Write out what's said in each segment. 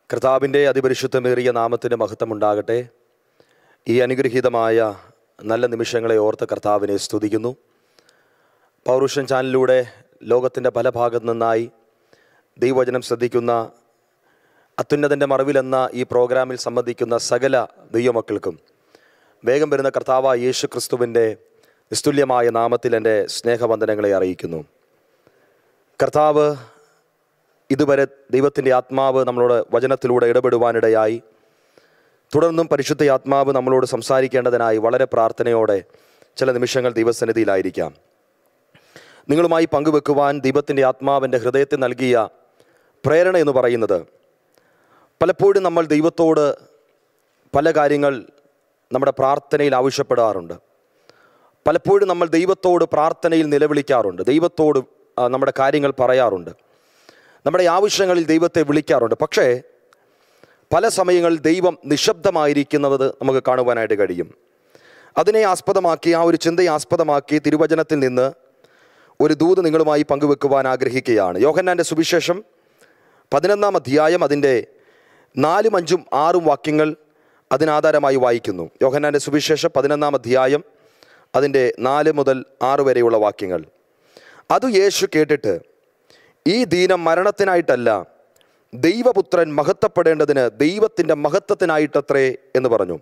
കർത്താവിൻ്റെ അതിപരിശുദ്ധമേറിയ നാമത്തിന് മഹത്വമുണ്ടാകട്ടെ ഈ അനുഗ്രഹീതമായ നല്ല നിമിഷങ്ങളെ ഓർത്ത് കർത്താവിനെ സ്തുതിക്കുന്നു പൗരുഷൻ ചാനലിലൂടെ ലോകത്തിൻ്റെ പല ഭാഗത്തു നിന്നായി ദൈവവചനം ശ്രദ്ധിക്കുന്ന അത്യുന്നതൻ്റെ മറവിലെന്ന ഈ പ്രോഗ്രാമിൽ സംബന്ധിക്കുന്ന സകല ദൈവമക്കൾക്കും വേഗം വരുന്ന കർത്താവ് യേശു ക്രിസ്തുവിൻ്റെ നിസ്തുല്യമായ നാമത്തിൽ എൻ്റെ സ്നേഹവന്ദനങ്ങളെ അറിയിക്കുന്നു കർത്താവ് ഇതുവരെ ദൈവത്തിൻ്റെ ആത്മാവ് നമ്മളോട് വചനത്തിലൂടെ ഇടപെടുവാനിടയായി തുടർന്നും പരിശുദ്ധ ആത്മാവ് നമ്മളോട് സംസാരിക്കേണ്ടതിനായി വളരെ പ്രാർത്ഥനയോടെ ചില നിമിഷങ്ങൾ ദൈവസന്നിധിയിലായിരിക്കാം നിങ്ങളുമായി പങ്കുവെക്കുവാൻ ദൈവത്തിൻ്റെ ആത്മാവിൻ്റെ ഹൃദയത്തിൽ നൽകിയ പ്രേരണ എന്ന് പറയുന്നത് പലപ്പോഴും നമ്മൾ ദൈവത്തോട് പല കാര്യങ്ങൾ നമ്മുടെ പ്രാർത്ഥനയിൽ ആവശ്യപ്പെടാറുണ്ട് പലപ്പോഴും നമ്മൾ ദൈവത്തോട് പ്രാർത്ഥനയിൽ നിലവിളിക്കാറുണ്ട് ദൈവത്തോട് ആ, നമ്മുടെ കാര്യങ്ങൾ പറയാറുണ്ട് നമ്മുടെ ആവശ്യങ്ങളിൽ ദൈവത്തെ വിളിക്കാറുണ്ട് പക്ഷേ പല സമയങ്ങളിൽ ദൈവം നിശബ്ദമായിരിക്കുന്നത് നമുക്ക് കാണുവാനായിട്ട് കഴിയും അതിനെ ആസ്പദമാക്കി ആ ഒരു ചിന്തയെ ആസ്പദമാക്കി തിരുവചനത്തിൽ നിന്ന് ഒരു ദൂത് നിങ്ങളുമായി പങ്കുവെക്കുവാൻ ആഗ്രഹിക്കുകയാണ് യോഹന്നാൻ്റെ സുവിശേഷം പതിനൊന്നാം അധ്യായം അതിൻ്റെ നാലും അഞ്ചും ആറും വാക്യങ്ങൾ അതിനാധാരമായി വായിക്കുന്നു യോഹന്നാൻ്റെ സുവിശേഷം പതിനൊന്നാം അധ്യായം അതിൻ്റെ നാല് മുതൽ ആറ് വരെയുള്ള വാക്യങ്ങൾ അത് യേശു കേട്ടിട്ട് ഈ ദീനം മരണത്തിനായിട്ടല്ല ദൈവപുത്രൻ മഹത്വപ്പെടേണ്ടതിന് ദൈവത്തിൻ്റെ മഹത്വത്തിനായിട്ടത്രേ എന്ന് പറഞ്ഞു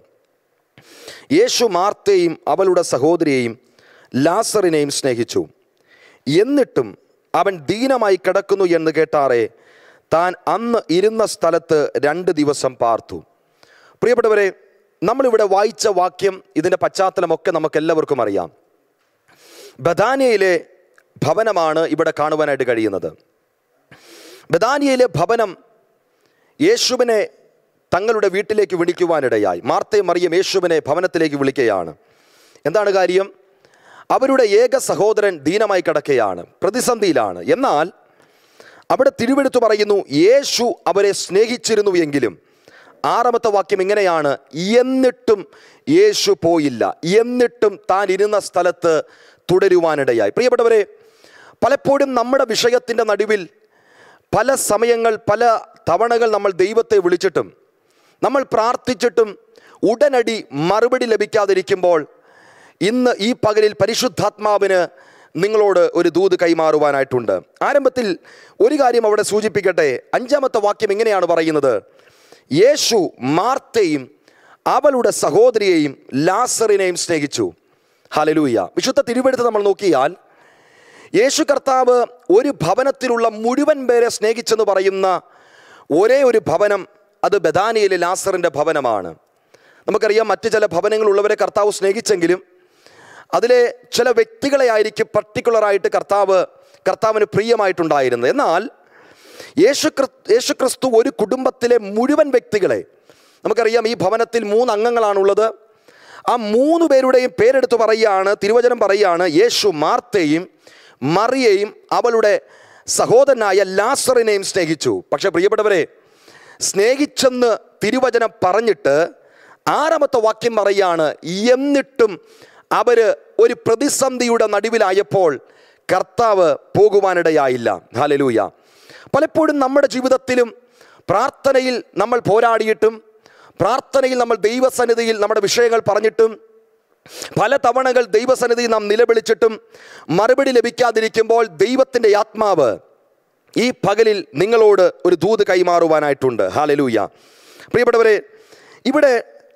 യേശു മാർത്തയും അവളുടെ സഹോദരിയെയും ലാസറിനെയും സ്നേഹിച്ചു എന്നിട്ടും അവൻ ദീനമായി കിടക്കുന്നു എന്ന് കേട്ടാറെ താൻ അന്ന് ഇരുന്ന സ്ഥലത്ത് രണ്ട് ദിവസം പാർത്തു പ്രിയപ്പെട്ടവരെ നമ്മളിവിടെ വായിച്ച വാക്യം ഇതിൻ്റെ പശ്ചാത്തലമൊക്കെ നമുക്ക് എല്ലാവർക്കും അറിയാം ബദാനിയയിലെ ഭവനമാണ് ഇവിടെ കാണുവാനായിട്ട് കഴിയുന്നത് ബദാനിയയിലെ ഭവനം യേശുവിനെ തങ്ങളുടെ വീട്ടിലേക്ക് വിളിക്കുവാനിടയായി മാർത്തയും മറിയം യേശുവിനെ ഭവനത്തിലേക്ക് വിളിക്കുകയാണ് എന്താണ് കാര്യം അവരുടെ ഏക സഹോദരൻ ദീനമായി കിടക്കുകയാണ് പ്രതിസന്ധിയിലാണ് എന്നാൽ അവിടെ തിരുവെടുത്ത് പറയുന്നു യേശു അവരെ സ്നേഹിച്ചിരുന്നു എങ്കിലും ആറാമത്തെ വാക്യം ഇങ്ങനെയാണ് എന്നിട്ടും യേശു പോയില്ല എന്നിട്ടും താൻ ഇരുന്ന സ്ഥലത്ത് തുടരുവാനിടയായി പ്രിയപ്പെട്ടവരെ പലപ്പോഴും നമ്മുടെ വിഷയത്തിൻ്റെ നടുവിൽ പല സമയങ്ങൾ പല തവണകൾ നമ്മൾ ദൈവത്തെ വിളിച്ചിട്ടും നമ്മൾ പ്രാർത്ഥിച്ചിട്ടും ഉടനടി മറുപടി ലഭിക്കാതിരിക്കുമ്പോൾ ഇന്ന് ഈ പകലിൽ പരിശുദ്ധാത്മാവിന് നിങ്ങളോട് ഒരു ദൂത് കൈമാറുവാനായിട്ടുണ്ട് ആരംഭത്തിൽ ഒരു കാര്യം അവിടെ സൂചിപ്പിക്കട്ടെ അഞ്ചാമത്തെ വാക്യം ഇങ്ങനെയാണ് പറയുന്നത് യേശു മാർത്തയും അവളുടെ സഹോദരിയെയും ലാസറിനെയും സ്നേഹിച്ചു ഹലലൂയ വിശുദ്ധ തിരുവെടുത്ത് നമ്മൾ നോക്കിയാൽ യേശു കർത്താവ് ഒരു ഭവനത്തിലുള്ള മുഴുവൻ പേരെ സ്നേഹിച്ചെന്ന് പറയുന്ന ഒരേ ഒരു ഭവനം അത് ബദാനിയിലെ ലാസറിൻ്റെ ഭവനമാണ് നമുക്കറിയാം മറ്റ് ചില ഭവനങ്ങളുള്ളവരെ കർത്താവ് സ്നേഹിച്ചെങ്കിലും അതിലെ ചില വ്യക്തികളെ ആയിരിക്കും പർട്ടിക്കുലറായിട്ട് കർത്താവ് കർത്താവിന് പ്രിയമായിട്ടുണ്ടായിരുന്നത് എന്നാൽ യേശു യേശു ക്രിസ്തു ഒരു കുടുംബത്തിലെ മുഴുവൻ വ്യക്തികളെ നമുക്കറിയാം ഈ ഭവനത്തിൽ മൂന്ന് അംഗങ്ങളാണുള്ളത് ആ മൂന്ന് പേരുടെയും പേരെടുത്ത് പറയുകയാണ് തിരുവചനം പറയുകയാണ് യേശു മാർത്തയും മറിയയും അവളുടെ സഹോദരനായ ലാസറിനെയും സ്നേഹിച്ചു പക്ഷേ പ്രിയപ്പെട്ടവരെ സ്നേഹിച്ചെന്ന് തിരുവചനം പറഞ്ഞിട്ട് ആറാമത്തെ വാക്യം പറയാണ് എന്നിട്ടും അവര് ഒരു പ്രതിസന്ധിയുടെ നടുവിലായപ്പോൾ കർത്താവ് പോകുവാനിടയായില്ല ഹാലലൂയ പലപ്പോഴും നമ്മുടെ ജീവിതത്തിലും പ്രാർത്ഥനയിൽ നമ്മൾ പോരാടിയിട്ടും പ്രാർത്ഥനയിൽ നമ്മൾ ദൈവസന്നിധിയിൽ നമ്മുടെ വിഷയങ്ങൾ പറഞ്ഞിട്ടും പല തവണകൾ ദൈവസന്നിധിയിൽ നാം നിലവിളിച്ചിട്ടും മറുപടി ലഭിക്കാതിരിക്കുമ്പോൾ ദൈവത്തിൻ്റെ ആത്മാവ് ഈ പകലിൽ നിങ്ങളോട് ഒരു ദൂത് കൈമാറുവാനായിട്ടുണ്ട് ഹാലലൂയ പ്രിയപ്പെട്ടവരെ ഇവിടെ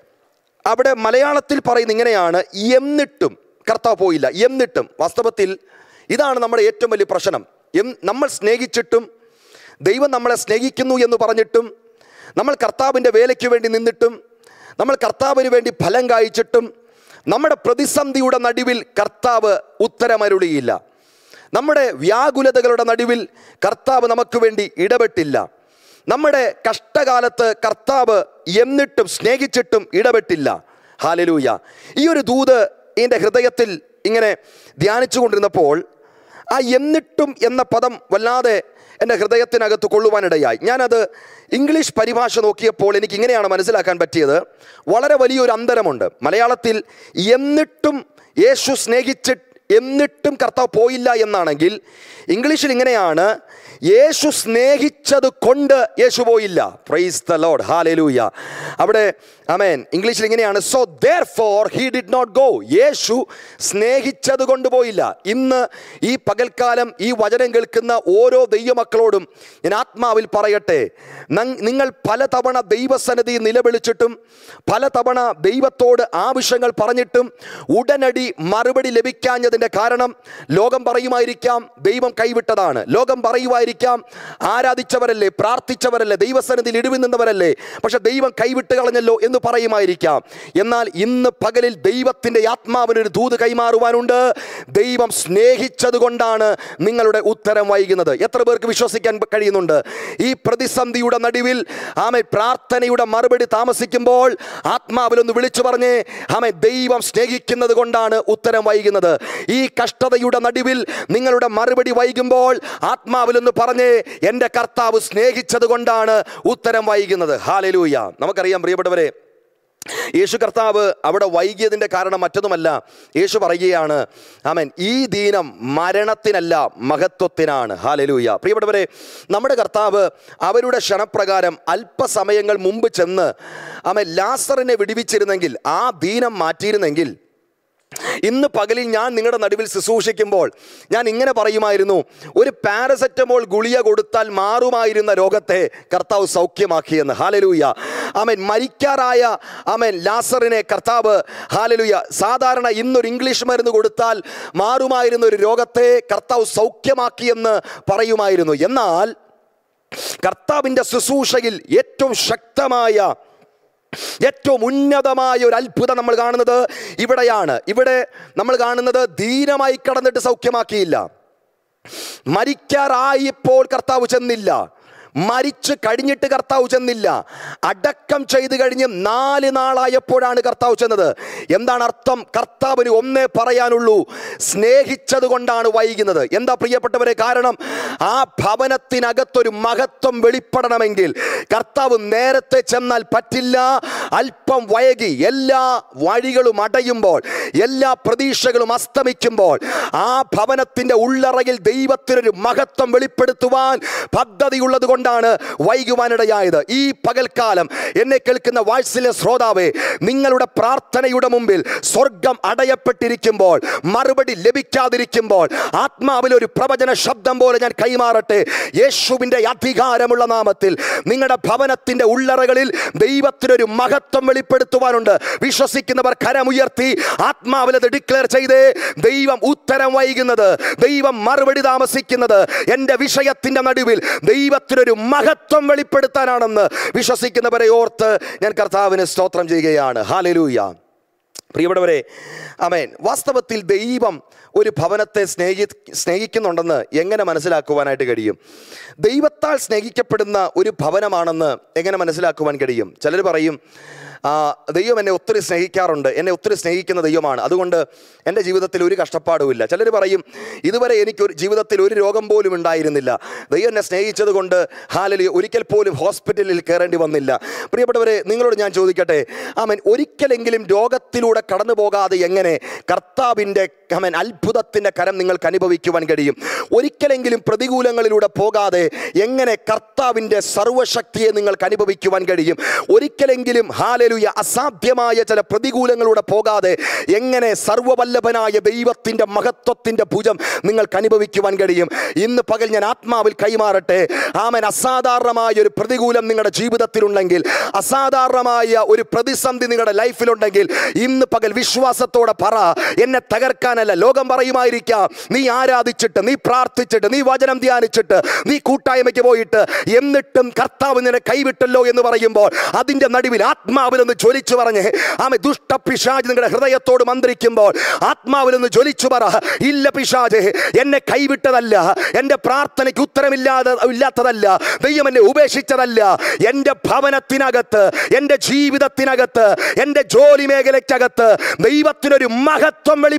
അവിടെ മലയാളത്തിൽ പറയുന്ന ഇങ്ങനെയാണ് എന്നിട്ടും കർത്താവ് പോയില്ല എന്നിട്ടും വാസ്തവത്തിൽ ഇതാണ് നമ്മുടെ ഏറ്റവും വലിയ പ്രശ്നം എം നമ്മൾ സ്നേഹിച്ചിട്ടും ദൈവം നമ്മളെ സ്നേഹിക്കുന്നു എന്ന് പറഞ്ഞിട്ടും നമ്മൾ കർത്താവിൻ്റെ വേലയ്ക്ക് വേണ്ടി നിന്നിട്ടും നമ്മൾ കർത്താവിന് വേണ്ടി ഫലം കായ്ച്ചിട്ടും നമ്മുടെ പ്രതിസന്ധിയുടെ നടുവിൽ കർത്താവ് ഉത്തരമരുളിയില്ല നമ്മുടെ വ്യാകുലതകളുടെ നടുവിൽ കർത്താവ് നമുക്ക് വേണ്ടി ഇടപെട്ടില്ല നമ്മുടെ കഷ്ടകാലത്ത് കർത്താവ് എന്നിട്ടും സ്നേഹിച്ചിട്ടും ഇടപെട്ടില്ല ഹാലലൂയ ഈ ഒരു ദൂത് എൻ്റെ ഹൃദയത്തിൽ ഇങ്ങനെ ധ്യാനിച്ചു കൊണ്ടിരുന്നപ്പോൾ ആ എന്നിട്ടും എന്ന പദം വല്ലാതെ എൻ്റെ ഹൃദയത്തിനകത്ത് കൊള്ളുവാനിടയായി ഞാനത് ഇംഗ്ലീഷ് പരിഭാഷ നോക്കിയപ്പോൾ എനിക്ക് ഇങ്ങനെയാണ് മനസ്സിലാക്കാൻ പറ്റിയത് വളരെ വലിയൊരു അന്തരമുണ്ട് മലയാളത്തിൽ എന്നിട്ടും യേശു സ്നേഹിച്ചി എന്നിട്ടും കർത്താവ് പോയില്ല എന്നാണെങ്കിൽ ഇംഗ്ലീഷിൽ ഇങ്ങനെയാണ് യേശു സ്നേഹിച്ചത് കൊണ്ട് യേശു പോയില്ല പ്രൈസ് ദ ലോഡ് ഹാലലൂയ അവിടെ അമേൻ ഇംഗ്ലീഷിൽ ഇങ്ങനെയാണ് so therefore he did not go Yeshu സ്നേഹിച്ചത് കൊണ്ട് പോയില്ല ഇന്ന് ഈ പകൽക്കാലം ഈ വചനം കേൾക്കുന്ന ഓരോ ദൈവമക്കളോടും ഞാൻ ആത്മാവിൽ പറയട്ടെ നങ്- നിങ്ങൾ പലതവണ ദൈവസന്നിധി നിലവിളിച്ചിട്ടും പലതവണ ദൈവത്തോട് ആവശ്യങ്ങൾ പറഞ്ഞിട്ടും ഉടനടി മറുപടി ലഭിക്കാഞ്ഞതിൻ്റെ കാരണം ലോകം പറയുമായിരിക്കാം ദൈവം കൈവിട്ടതാണ് ലോകം പറയുമായിരിക്കാം ആരാധിച്ചവരല്ലേ പ്രാർത്ഥിച്ചവരല്ലേ ദൈവസന്നിധിയിൽ ഇടിവിൽ നിന്നവരല്ലേ പക്ഷെ ദൈവം കൈവിട്ട് കളഞ്ഞല്ലോ എന്ന് പറയുമായിരിക്കാം എന്നാൽ ഇന്ന് പകലിൽ ദൈവത്തിൻ്റെ ആത്മാവിനൊരു ദൂത് കൈമാറുവാനുണ്ട് ദൈവം സ്നേഹിച്ചത് കൊണ്ടാണ് നിങ്ങളുടെ ഉത്തരം വൈകുന്നത് എത്ര പേർക്ക് വിശ്വസിക്കാൻ കഴിയുന്നുണ്ട് ഈ പ്രതിസന്ധിയുടെ നടുവിൽ ആമെ പ്രാർത്ഥനയുടെ മറുപടി താമസിക്കുമ്പോൾ ആത്മാവിലൊന്ന് വിളിച്ചു പറഞ്ഞേ ആമെ ദൈവം സ്നേഹിക്കുന്നത് കൊണ്ടാണ് ഉത്തരം വൈകുന്നത് ഈ കഷ്ടതയുടെ നടുവിൽ നിങ്ങളുടെ മറുപടി വൈകുമ്പോൾ ആത്മാവിലൊന്ന് പറഞ്ഞേ എൻ്റെ കർത്താവ് സ്നേഹിച്ചത് കൊണ്ടാണ് ഉത്തരം വൈകുന്നത് ഹാലലൂയ നമുക്കറിയാം പ്രിയപ്പെട്ടവരെ യേശു കർത്താവ് അവിടെ വൈകിയതിൻ്റെ കാരണം മറ്റൊന്നുമല്ല യേശു പറയുകയാണ് ആമൻ ഈ ദീനം മരണത്തിനല്ല മഹത്വത്തിനാണ് ഹാലലൂയ പ്രിയപ്പെട്ടവരെ നമ്മുടെ കർത്താവ് അവരുടെ ക്ഷണപ്രകാരം അല്പസമയങ്ങൾ മുമ്പ് ചെന്ന് ആമൻ ലാസറിനെ വിടിവിച്ചിരുന്നെങ്കിൽ ആ ദീനം മാറ്റിയിരുന്നെങ്കിൽ ഇന്ന് പകലിൽ ഞാൻ നിങ്ങളുടെ നടുവിൽ ശുശ്രൂഷിക്കുമ്പോൾ ഞാൻ ഇങ്ങനെ പറയുമായിരുന്നു ഒരു പാരസെറ്റമോൾ ഗുളിക കൊടുത്താൽ മാറുമായിരുന്ന രോഗത്തെ കർത്താവ് സൗഖ്യമാക്കിയെന്ന് ഹാലലൂയ ആമൻ മരിക്കാറായ ആമൻ ലാസറിനെ കർത്താവ് ഹാലലൂയ സാധാരണ ഇന്നൊരു ഇംഗ്ലീഷ് മരുന്ന് കൊടുത്താൽ മാറുമായിരുന്ന ഒരു രോഗത്തെ കർത്താവ് സൗഖ്യമാക്കിയെന്ന് പറയുമായിരുന്നു എന്നാൽ കർത്താവിൻ്റെ ശുശ്രൂഷയിൽ ഏറ്റവും ശക്തമായ ഏറ്റവും ഉന്നതമായ ഒരു അത്ഭുതം നമ്മൾ കാണുന്നത് ഇവിടെയാണ് ഇവിടെ നമ്മൾ കാണുന്നത് ധീരമായി കടന്നിട്ട് സൗഖ്യമാക്കിയില്ല മരിക്കാറായപ്പോൾ കർത്താവ് ചെന്നില്ല മരിച്ചു കഴിഞ്ഞിട്ട് കർത്താവ് ചെന്നില്ല അടക്കം ചെയ്തു കഴിഞ്ഞ് നാല് നാളായപ്പോഴാണ് കർത്താവ് ചെന്നത് എന്താണ് അർത്ഥം കർത്താവിന് ഒന്നേ പറയാനുള്ളൂ സ്നേഹിച്ചത് കൊണ്ടാണ് വൈകുന്നത് എന്താ പ്രിയപ്പെട്ടവരെ കാരണം ആ ഭവനത്തിനകത്തൊരു മഹത്വം വെളിപ്പെടണമെങ്കിൽ കർത്താവ് നേരത്തെ ചെന്നാൽ പറ്റില്ല അല്പം വൈകി എല്ലാ വഴികളും അടയുമ്പോൾ എല്ലാ പ്രതീക്ഷകളും അസ്തമിക്കുമ്പോൾ ആ ഭവനത്തിന്റെ ഉള്ളറയിൽ ദൈവത്തിനൊരു മഹത്വം വെളിപ്പെടുത്തുവാൻ പദ്ധതിയുള്ളത് കൊണ്ടാണ് വൈകുവാനിടയായത് ഈ പകൽക്കാലം എന്നെ കേൾക്കുന്ന വാത്സല്യ ശ്രോതാവേ നിങ്ങളുടെ പ്രാർത്ഥനയുടെ മുമ്പിൽ സ്വർഗം അടയപ്പെട്ടിരിക്കുമ്പോൾ മറുപടി ലഭിക്കാതിരിക്കുമ്പോൾ ആത്മാവിൽ ഒരു പ്രവചന ശബ്ദം പോലെ ഞാൻ കൈമാറട്ടെ യേശുവിൻ്റെ അധികാരമുള്ള നാമത്തിൽ നിങ്ങളുടെ ഭവനത്തിൻ്റെ ഉള്ളറകളിൽ ദൈവത്തിനൊരു മഹത്വം വെളിപ്പെടുത്തുവാനുണ്ട് വിശ്വസിക്കുന്നവർ കരമുയർത്തി ആത്മാവിൽ അത് ഡിക്ലെയർ ചെയ്തേ ദൈവം ഉത്തരം വൈകുന്നത് ദൈവം മറുപടി താമസിക്കുന്നത് എൻ്റെ വിഷയത്തിൻ്റെ നടുവിൽ ദൈവത്തിനൊരു മഹത്വം വെളിപ്പെടുത്താനാണെന്ന് വിശ്വസിക്കുന്നവരെ ഓർത്ത് ഞാൻ കർത്താവിന് സ്തോത്രം ചെയ്യുകയാണ് ഹാലലൂയ പ്രിയപ്പെട്ടവരെ അമേൻ വാസ്തവത്തിൽ ദൈവം ഒരു ഭവനത്തെ സ്നേഹി സ്നേഹിക്കുന്നുണ്ടെന്ന് എങ്ങനെ മനസ്സിലാക്കുവാനായിട്ട് കഴിയും ദൈവത്താൽ സ്നേഹിക്കപ്പെടുന്ന ഒരു ഭവനമാണെന്ന് എങ്ങനെ മനസ്സിലാക്കുവാൻ കഴിയും ചിലർ പറയും ആ, ദൈവം എന്നെ ഒത്തിരി സ്നേഹിക്കാറുണ്ട് എന്നെ ഒത്തിരി സ്നേഹിക്കുന്ന ദൈവമാണ് അതുകൊണ്ട് എൻ്റെ ജീവിതത്തിൽ ഒരു കഷ്ടപ്പാടുമില്ല ചിലർ പറയും ഇതുവരെ എനിക്ക് ഒരു ജീവിതത്തിൽ ഒരു രോഗം പോലും ഉണ്ടായിരുന്നില്ല ദൈവം എന്നെ സ്നേഹിച്ചത് കൊണ്ട് ഹാലലി ഒരിക്കൽ പോലും ഹോസ്പിറ്റലിൽ കയറേണ്ടി വന്നില്ല പ്രിയപ്പെട്ടവരെ നിങ്ങളോട് ഞാൻ ചോദിക്കട്ടെ ആമൻ ഒരിക്കലെങ്കിലും രോഗത്തിലൂടെ കടന്നു പോകാതെ എങ്ങനെ കർത്താവിൻ്റെ ആമൻ അത്ഭുതത്തിൻ്റെ കരം നിങ്ങൾക്ക് അനുഭവിക്കുവാൻ കഴിയും ഒരിക്കലെങ്കിലും പ്രതികൂലങ്ങളിലൂടെ പോകാതെ എങ്ങനെ കർത്താവിൻ്റെ സർവശക്തിയെ നിങ്ങൾക്ക് അനുഭവിക്കുവാൻ കഴിയും ഒരിക്കലെങ്കിലും ഹാലലുയ അസാധ്യമായ ചില പ്രതികൂലങ്ങളിലൂടെ പോകാതെ എങ്ങനെ സർവവല്ലഭനായ ദൈവത്തിൻ്റെ മഹത്വത്തിൻ്റെ ഭുജം നിങ്ങൾക്ക് അനുഭവിക്കുവാൻ കഴിയും ഇന്ന് പകൽ ഞാൻ ആത്മാവിൽ കൈമാറട്ടെ ആമൻ അസാധാരണമായ ഒരു പ്രതികൂലം നിങ്ങളുടെ ജീവിതത്തിലുണ്ടെങ്കിൽ അസാധാരണമായ ഒരു പ്രതിസന്ധി നിങ്ങളുടെ ലൈഫിലുണ്ടെങ്കിൽ ഇന്ന് പകൽ വിശ്വാസത്തോടെ പറ എന്നെ തകർക്കാനല്ല ലോകം പറയുമായിരിക്കാം നീ ആരാധിച്ചിട്ട് നീ പ്രാർത്ഥിച്ചിട്ട് നീ വചനം ധ്യാനിച്ചിട്ട് നീ കൂട്ടായ്മയ്ക്ക് പോയിട്ട് എന്നിട്ടും കർത്താവ് നിന്നെ കൈവിട്ടല്ലോ എന്ന് പറയുമ്പോൾ അതിൻ്റെ നടുവിൽ ആത്മാവിലൊന്ന് ജ്വലിച്ചു പറഞ്ഞ് ആമെ ദുഷ്ട പിശാജ് നിങ്ങളുടെ ഹൃദയത്തോട് മന്ത്രിക്കുമ്പോൾ ആത്മാവിലൊന്ന് ജ്വലിച്ചു പറ ഇല്ല പിശാജ് എന്നെ കൈവിട്ടതല്ല എൻ്റെ പ്രാർത്ഥനയ്ക്ക് ഉത്തരമില്ലാതെ ഇല്ലാത്തതല്ല ദൈവം എന്നെ ഉപേക്ഷിച്ചതല്ല എൻ്റെ ഭവനത്തിനകത്ത് എൻ്റെ ജീവിതത്തിനകത്ത് എൻ്റെ ജോലി മേഖലയ്ക്കകത്ത് ദൈവത്തിനൊരു മഹത്വം വെളിപ്പെടുത്താൻ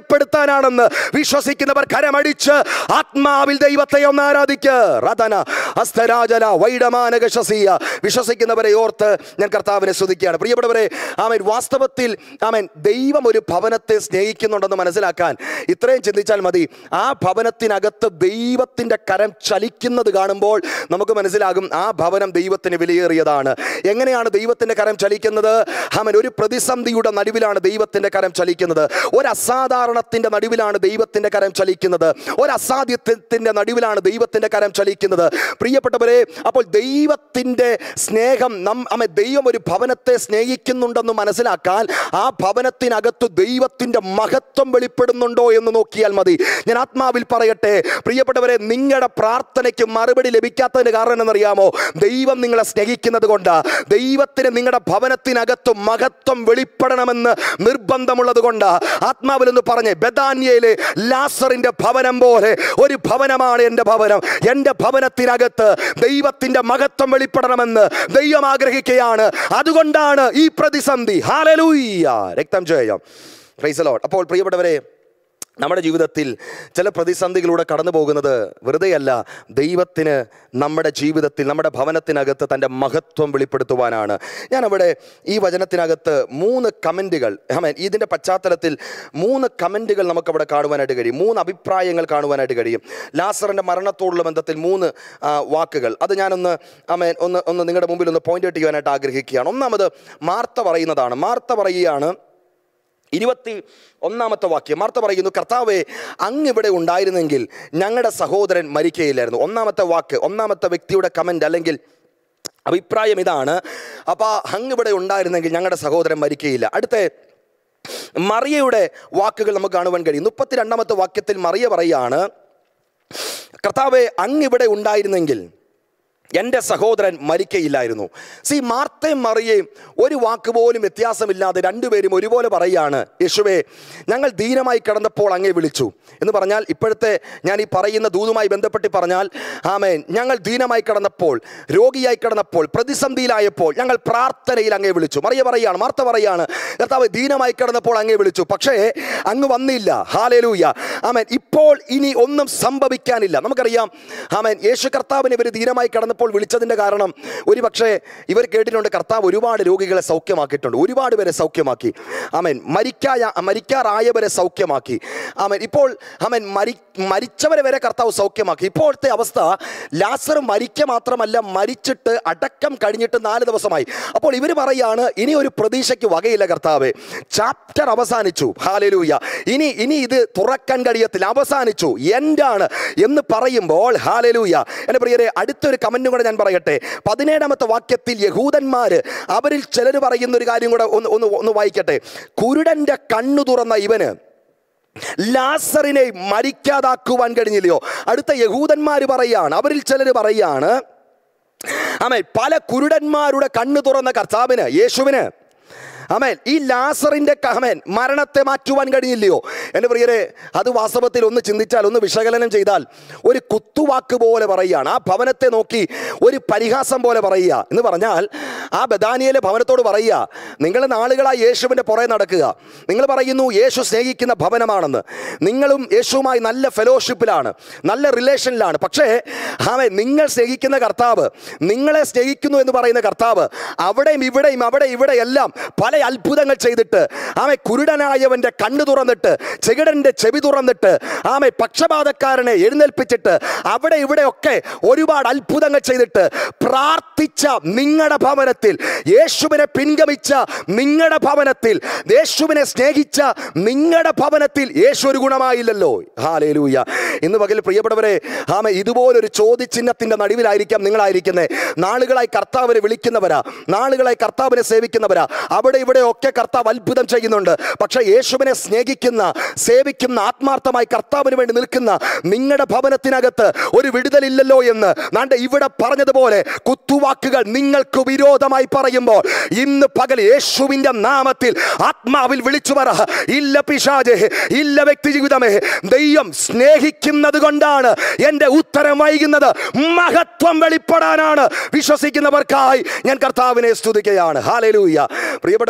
വെളിപ്പെടുത്തുവാനാണെന്ന് വിശ്വസിക്കുന്നവർ കരമടിച്ച് ആത്മാവിൽ ദൈവത്തെ ഒന്ന് ആരാധിക്ക് റതന ഹസ്തരാജല വൈഡമാനക ശസിയ വിശ്വസിക്കുന്നവരെ ഓർത്ത് ഞാൻ കർത്താവിനെ സ്തുതിക്കുകയാണ് പ്രിയപ്പെട്ടവരെ ആമൻ വാസ്തവത്തിൽ ആമൻ ദൈവം ഒരു ഭവനത്തെ സ്നേഹിക്കുന്നുണ്ടെന്ന് മനസ്സിലാക്കാൻ ഇത്രയും ചിന്തിച്ചാൽ മതി ആ ഭവനത്തിനകത്ത് ദൈവത്തിൻ്റെ കരം ചലിക്കുന്നത് കാണുമ്പോൾ നമുക്ക് മനസ്സിലാകും ആ ഭവനം ദൈവത്തിന് വിലയേറിയതാണ് എങ്ങനെയാണ് ദൈവത്തിൻ്റെ കരം ചലിക്കുന്നത് ആമൻ ഒരു പ്രതിസന്ധിയുടെ നടുവിലാണ് ദൈവത്തിൻ്റെ കരം ചലിക്കുന്നത് ഒരു അസാധാരണത്തിൻ്റെ നടുവിലാണ് ദൈവത്തിൻ്റെ കരം ചലിക്കുന്നത് ഒരു അസാധ്യത്തിൻ്റെ നടുവിലാണ് ദൈവത്തിൻ്റെ കരം ചലിക്കുന്നത് പ്രിയപ്പെട്ടവരെ അപ്പോൾ ദൈവത്തിൻ്റെ സ്നേഹം നം അമ്മ ദൈവം ഒരു ഭവനത്തെ സ്നേഹിക്കുന്നുണ്ടെന്ന് മനസ്സിലാക്കാൻ ആ ഭവനത്തിനകത്ത് ദൈവത്തിൻ്റെ മഹത്വം വെളിപ്പെടുന്നുണ്ടോ എന്ന് നോക്കിയാൽ മതി ഞാൻ ആത്മാവിൽ പറയട്ടെ പ്രിയപ്പെട്ടവരെ നിങ്ങളുടെ പ്രാർത്ഥനയ്ക്ക് മറുപടി ലഭിക്കാത്തതിന് കാരണം എന്നറിയാമോ ദൈവം നിങ്ങളെ സ്നേഹിക്കുന്നത് കൊണ്ട് ദൈവത്തിന് നിങ്ങളുടെ ഭവനത്തിനകത്ത് മഹത്വം വെളിപ്പെടണമെന്ന് നിർബന്ധമുള്ളത് കൊണ്ട് ആത്മാവിൽ എന്ന് പറഞ്ഞ് ബദാന്യയിലെ ലാസറിന്റെ ഭവനം പോലെ ഒരു ഭവനമാണ് എൻ്റെ ഭവനം എൻ്റെ ഭവനത്തിനകത്ത് ദൈവത്തിൻ്റെ മഹത്വം വെളിപ്പെടണമെന്ന് ദൈവം ആഗ്രഹിക്കുകയാണ് അതുകൊണ്ടാണ് ഈ പ്രതിസന്ധി ഹാലലൂയ്യ രക്തം ജയം പ്രൈസ് ലോട്ട് അപ്പോൾ പ്രിയപ്പെട്ടവരെ നമ്മുടെ ജീവിതത്തിൽ ചില പ്രതിസന്ധികളിലൂടെ കടന്നു പോകുന്നത് വെറുതെയല്ല ദൈവത്തിന് നമ്മുടെ ജീവിതത്തിൽ നമ്മുടെ ഭവനത്തിനകത്ത് തൻ്റെ മഹത്വം വെളിപ്പെടുത്തുവാനാണ് ഞാനവിടെ ഈ വചനത്തിനകത്ത് മൂന്ന് കമൻറ്റുകൾ ആമേൻ ഇതിൻ്റെ പശ്ചാത്തലത്തിൽ മൂന്ന് കമൻറ്റുകൾ നമുക്കവിടെ കാണുവാനായിട്ട് കഴിയും മൂന്ന് അഭിപ്രായങ്ങൾ കാണുവാനായിട്ട് കഴിയും ലാസറിൻ്റെ മരണത്തോടുള്ള ബന്ധത്തിൽ മൂന്ന് ആ, വാക്കുകൾ അത് ഞാനൊന്ന് ആമേൻ ഒന്ന് ഒന്ന് നിങ്ങളുടെ മുമ്പിൽ ഒന്ന് പോയിന്റ് ഔട്ട് ചെയ്യാനായിട്ട് ആഗ്രഹിക്കുകയാണ് ഒന്നാമത് മാർത്ത പറയുന്നതാണ് മാർത്ത പറയുകയാണ് ഇരുപത്തി ഒന്നാമത്തെ വാക്യം മാർത്ത പറയുന്നു കർത്താവെ അങ്ങ് ഇവിടെ ഉണ്ടായിരുന്നെങ്കിൽ ഞങ്ങളുടെ സഹോദരൻ മരിക്കുകയില്ലായിരുന്നു ഒന്നാമത്തെ വാക്ക് ഒന്നാമത്തെ വ്യക്തിയുടെ കമൻ്റ് അല്ലെങ്കിൽ അഭിപ്രായം ഇതാണ് അപ്പോൾ അങ്ങ് ഇവിടെ ഉണ്ടായിരുന്നെങ്കിൽ ഞങ്ങളുടെ സഹോദരൻ മരിക്കുകയില്ല അടുത്ത മറിയയുടെ വാക്കുകൾ നമുക്ക് കാണുവാൻ കഴിയും മുപ്പത്തി രണ്ടാമത്തെ വാക്യത്തിൽ മറിയ പറയാണ് കർത്താവെ അങ്ങ് ഇവിടെ ഉണ്ടായിരുന്നെങ്കിൽ എൻ്റെ സഹോദരൻ മരിക്കയില്ലായിരുന്നു സി മാർത്തയും മറിയയും ഒരു വാക്ക് പോലും വ്യത്യാസമില്ലാതെ രണ്ടുപേരും ഒരുപോലെ പറയാണ് യേശുവേ ഞങ്ങൾ ദീനമായി കിടന്നപ്പോൾ അങ്ങേ വിളിച്ചു എന്ന് പറഞ്ഞാൽ ഇപ്പോഴത്തെ ഞാൻ ഈ പറയുന്ന ദൂതുമായി ബന്ധപ്പെട്ട് പറഞ്ഞാൽ ആമേൻ ഞങ്ങൾ ദീനമായി കിടന്നപ്പോൾ രോഗിയായി കിടന്നപ്പോൾ പ്രതിസന്ധിയിലായപ്പോൾ ഞങ്ങൾ പ്രാർത്ഥനയിൽ അങ്ങേ വിളിച്ചു മറിയ പറയാണ് മാർത്ത പറയാണ് കർത്താവ് ദീനമായി കിടന്നപ്പോൾ അങ്ങേ വിളിച്ചു പക്ഷേ അങ്ങ് വന്നില്ല ഹാലേലൂയ ആമേൻ ഇപ്പോൾ ഇനി ഒന്നും സംഭവിക്കാനില്ല നമുക്കറിയാം ആമേൻ യേശു കർത്താവിന് ഇവർ ദീനമായി കിടന്നപ്പോൾ വിളിച്ചതിൻ്റെ കാരണം ഒരു പക്ഷേ ഇവർ കേട്ടിട്ടുണ്ട് കർത്താവ് ഒരുപാട് രോഗികളെ സൗഖ്യമാക്കിയിട്ടുണ്ട് ഒരുപാട് പേരെ സൗഖ്യമാക്കി ആമേൻ മരിക്കായ മരിക്കാറായവരെ സൗഖ്യമാക്കി ആമേൻ ഇപ്പോൾ ആമേൻ മരി മരിച്ചവരെ വരെ കർത്താവ് സൗഖ്യമാക്കി ഇപ്പോഴത്തെ അവസ്ഥ ലാസർ മരിക്ക മാത്രമല്ല മരിച്ചിട്ട് അടക്കം കഴിഞ്ഞിട്ട് നാല് ദിവസമായി അപ്പോൾ ഇവർ പറയാണ് ഇനി ഒരു പ്രതീക്ഷയ്ക്ക് വകയില്ല കർത്താവ് ചാപ്റ്റർ അവസാനിച്ചു ഹാലലൂയ ഇനി ഇനി ഇത് തുറക്കാൻ കഴിയത്തില്ല അവസാനിച്ചു എന്റാണ് എന്ന് പറയുമ്പോൾ ഹാലലൂയ എൻ്റെ പ്രിയരെ അടുത്തൊരു കമൻറ്റും കൂടെ ഞാൻ പറയട്ടെ പതിനേഴാമത്തെ വാക്യത്തിൽ യഹൂദന്മാര് അവരിൽ ചിലർ പറയുന്ന ഒരു കാര്യം കൂടെ ഒന്ന് ഒന്ന് ഒന്ന് വായിക്കട്ടെ കുരുടന്റെ കണ്ണു തുറന്ന ഇവന് ലാസറിനെ മരിക്കാതാക്കുവാൻ കഴിഞ്ഞില്ലയോ അടുത്ത യഹൂദന്മാർ പറയാണ് അവരിൽ ചിലർ പറയാണ് ആമേൻ പല കുരുടന്മാരുടെ കണ്ണു തുറന്ന കർത്താവിന് യേശുവിന് ആമേൻ ഈ ലാസറിന്റെ കഹമേൻ മരണത്തെ മാറ്റുവാൻ കഴിഞ്ഞില്ലയോ എൻ്റെ പ്രിയരെ അത് വാസ്തവത്തിൽ ഒന്ന് ചിന്തിച്ചാൽ ഒന്ന് വിശകലനം ചെയ്താൽ ഒരു കുത്തുവാക്ക് പോലെ പറയുകയാണ് ആ ഭവനത്തെ നോക്കി ഒരു പരിഹാസം പോലെ പറയുക എന്ന് പറഞ്ഞാൽ ആ ബദാനിയയിലെ ഭവനത്തോട് പറയുക നിങ്ങൾ നാളുകളായി യേശുവിൻ്റെ പുറകെ നടക്കുക നിങ്ങൾ പറയുന്നു യേശു സ്നേഹിക്കുന്ന ഭവനമാണെന്ന് നിങ്ങളും യേശുവുമായി നല്ല ഫെലോഷിപ്പിലാണ് നല്ല റിലേഷനിലാണ് പക്ഷേ ആമേ നിങ്ങൾ സ്നേഹിക്കുന്ന കർത്താവ് നിങ്ങളെ സ്നേഹിക്കുന്നു എന്ന് പറയുന്ന കർത്താവ് അവിടെയും ഇവിടെയും അവിടെ ഇവിടെ എല്ലാം പല അത്ഭുതങ്ങൾ ചെയ്തിട്ട് ആമെ കുരുടനായവന്റെ കണ്ണു തുറന്നിട്ട് ചെകിടന്റെ ചെവി തുറന്നിട്ട് ആമെ പക്ഷപാതക്കാരനെ എഴുന്നേൽപ്പിച്ചിട്ട് അവിടെ ഇവിടെയൊക്കെ ഒരുപാട് അത്ഭുതങ്ങൾ ചെയ്തിട്ട് പ്രാർത്ഥിച്ച നിങ്ങളുടെ ഭവനത്തിൽ യേശുവിനെ പിൻഗമിച്ച നിങ്ങളുടെ ഭവനത്തിൽ യേശുവിനെ സ്നേഹിച്ച നിങ്ങളുടെ ഭവനത്തിൽ യേശു ഒരു ഗുണമായില്ലല്ലോ ഹാലേലൂയ ഇന്ന് പകൽ പ്രിയപ്പെട്ടവരെ ആമെ ഇതുപോലൊരു ചോദ്യചിഹ്നത്തിന്റെ നടുവിലായിരിക്കാം നിങ്ങളായിരിക്കുന്നത് നാളുകളായി കർത്താവിനെ വിളിക്കുന്നവരാ നാളുകളായി കർത്താവിനെ സേവിക്കുന്നവരാ അവിടെ ഇവിടെ ഒക്കെ കർത്താവ് അത്ഭുതം ചെയ്യുന്നുണ്ട് പക്ഷേ യേശുവിനെ സ്നേഹിക്കുന്ന സേവിക്കുന്ന ആത്മാർത്ഥമായി കർത്താവിന് വേണ്ടി നിൽക്കുന്ന നിങ്ങളുടെ ഭവനത്തിനകത്ത് ഒരു വിടുതലില്ലല്ലോ എന്ന് നാണ്ട ഇവിടെ പറഞ്ഞതുപോലെ കുത്തുവാക്കുകൾ നിങ്ങൾക്ക് വിരോധമായി പറയുമ്പോൾ ഇന്ന് പകൽ യേശുവിന്റെ നാമത്തിൽ ആത്മാവിൽ വിളിച്ചു പറ ഇല്ല പിശാജെ ഇല്ല വ്യക്തി ജീവിതമേ ദൈവം സ്നേഹിക്കുന്നത് കൊണ്ടാണ് എൻ്റെ ഉത്തരം വൈകുന്നത് മഹത്വം വെളിപ്പെടാനാണ് വിശ്വസിക്കുന്നവർക്കായി ഞാൻ കർത്താവിനെ സ്തുതിക്കുകയാണ് ഹാലലൂയ പ്രിയപ്പെട്ടവരെ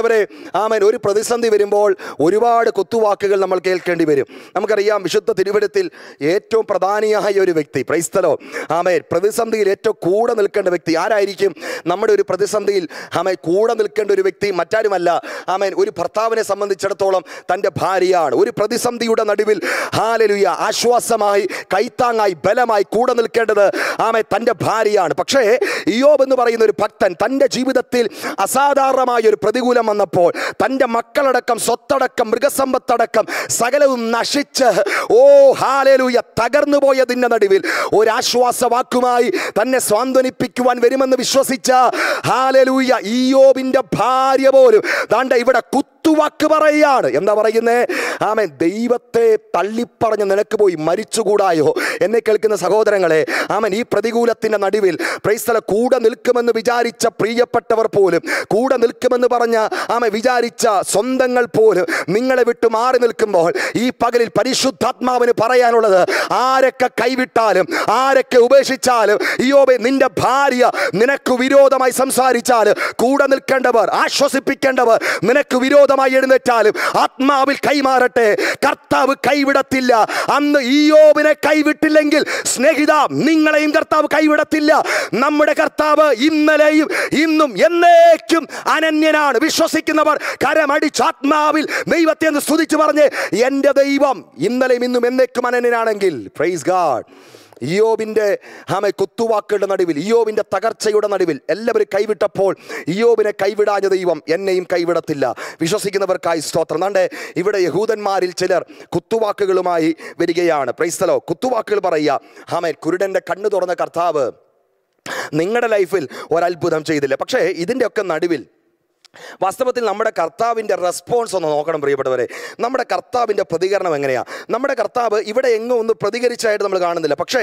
പ്രിയപ്പെട്ടവരെ ആമേൻ ഒരു പ്രതിസന്ധി വരുമ്പോൾ ഒരുപാട് കുത്തുവാക്കുകൾ നമ്മൾ കേൾക്കേണ്ടി വരും നമുക്കറിയാം വിശുദ്ധ തിരുവനന്തപുരത്തിൽ ഏറ്റവും പ്രധാനിയായ ഒരു വ്യക്തി പ്രൈസ്തലോ ആമേൻ പ്രതിസന്ധിയിൽ ഏറ്റവും കൂടെ നിൽക്കേണ്ട വ്യക്തി ആരായിരിക്കും നമ്മുടെ ഒരു പ്രതിസന്ധിയിൽ ആമേൻ കൂടെ നിൽക്കേണ്ട ഒരു വ്യക്തി മറ്റാരുമല്ല ആമേൻ ഒരു ഭർത്താവിനെ സംബന്ധിച്ചിടത്തോളം തൻ്റെ ഭാര്യയാണ് ഒരു പ്രതിസന്ധിയുടെ നടുവിൽ ഹാലലുയ ആശ്വാസമായി കൈത്താങ്ങായി ബലമായി കൂടെ നിൽക്കേണ്ടത് ആമേ തൻ്റെ ഭാര്യയാണ് പക്ഷേ ഇയോബ് എന്ന് പറയുന്ന ഒരു ഭക്തൻ തൻ്റെ ജീവിതത്തിൽ അസാധാരണമായ ഒരു പ്രതികൂലം വന്നപ്പോൾ തൻ്റെ മക്കളടക്കം സ്വത്തടക്കം മൃഗസമ്പത്തടക്കം സകലവും നശിച്ച് ഓ ഹാലലൂയ തകർന്നു പോയതിൻ്റെ നടുവിൽ ഒരാശ്വാസ വാക്കുമായി തന്നെ സ്വാന്തനിപ്പിക്കുവാൻ വരുമെന്ന് വിശ്വസിച്ച ഹാലലൂയ ഇയോബിൻ്റെ ഭാര്യ പോലും ദാണ്ട ഇവിടെ കുത്തുവാക്ക് പറയുകയാണ് എന്താ പറയുന്നേ ആമേ ദൈവത്തെ തള്ളിപ്പറഞ്ഞ് നിനക്ക് പോയി മരിച്ചുകൂടായോ എന്നെ കേൾക്കുന്ന സഹോദരങ്ങളെ ആമൻ ഈ പ്രതികൂലത്തിന്റെ നടുവിൽ പ്രൈസ്തല കൂടെ നിൽക്കുമെന്ന് വിചാരിച്ച പ്രിയപ്പെട്ടവർ പോലും കൂടെ നിൽക്കുമെന്ന് പറഞ്ഞ ആമ വിചാരിച്ച സ്വന്തങ്ങൾ പോലും നിങ്ങളെ വിട്ടു മാറി നിൽക്കുമ്പോൾ ഈ പകലിൽ പരിശുദ്ധാത്മാവിന് പറയാനുള്ളത് ആരൊക്കെ കൈവിട്ടാലും ആരൊക്കെ ഉപേക്ഷിച്ചാലും ഇയോബെ നിന്റെ ഭാര്യ നിനക്ക് വിരോധമായി സംസാരിച്ചാലും കൂടെ നിൽക്കേണ്ടവർ ആശ്വസിപ്പിക്കേണ്ടവർ നിനക്ക് വിരോധമായി എഴുന്നേറ്റാലും ആത്മാവിൽ കൈമാറട്ടെ കർത്താവ് കൈവിടത്തില്ല അന്ന് ഇയോബിനെ കൈവിട്ടില്ലെങ്കിൽ സ്നേഹിത നിങ്ങളെയും കർത്താവ് കൈവിടത്തില്ല നമ്മുടെ കർത്താവ് ഇന്നലെയും ഇന്നും എന്നേക്കും അനന്യനാണ് വിശ്വസിക്കുന്നവർ കരമടിച്ച് ആത്മാവിൽ ദൈവത്തെ എന്ന് സ്തുതിച്ചു പറഞ്ഞ് എൻ്റെ ദൈവം ഇന്നലെയും ഇന്നും എന്നേക്കും അനന്യനാണെങ്കിൽ പ്രൈസ് ഗാഡ് ഇയോബിൻ്റെ ആമെ കുത്തുവാക്കുകളുടെ നടുവിൽ ഇയോബിൻ്റെ തകർച്ചയുടെ നടുവിൽ എല്ലാവരും കൈവിട്ടപ്പോൾ ഇയോബിനെ കൈവിടാഞ്ഞ ദൈവം എന്നെയും കൈവിടത്തില്ല വിശ്വസിക്കുന്നവർക്കായി സ്തോത്രം നാണ്ട് ഇവിടെ യഹൂദന്മാരിൽ ചിലർ കുത്തുവാക്കുകളുമായി വരികയാണ് പ്രൈസ്തലോ കുത്തുവാക്കുകൾ പറയുക ആമേൻ കുരുടൻ്റെ കണ്ണു തുറന്ന കർത്താവ് നിങ്ങളുടെ ലൈഫിൽ ഒരത്ഭുതം ചെയ്തില്ല പക്ഷേ ഇതിൻ്റെയൊക്കെ നടുവിൽ വാസ്തവത്തിൽ നമ്മുടെ കർത്താവിൻ്റെ റെസ്പോൺസ് ഒന്ന് നോക്കണം പ്രിയപ്പെട്ടവരെ നമ്മുടെ കർത്താവിൻ്റെ പ്രതികരണം എങ്ങനെയാ നമ്മുടെ കർത്താവ് ഇവിടെ എങ്ങും ഒന്ന് പ്രതികരിച്ചായിട്ട് നമ്മൾ കാണുന്നില്ല പക്ഷേ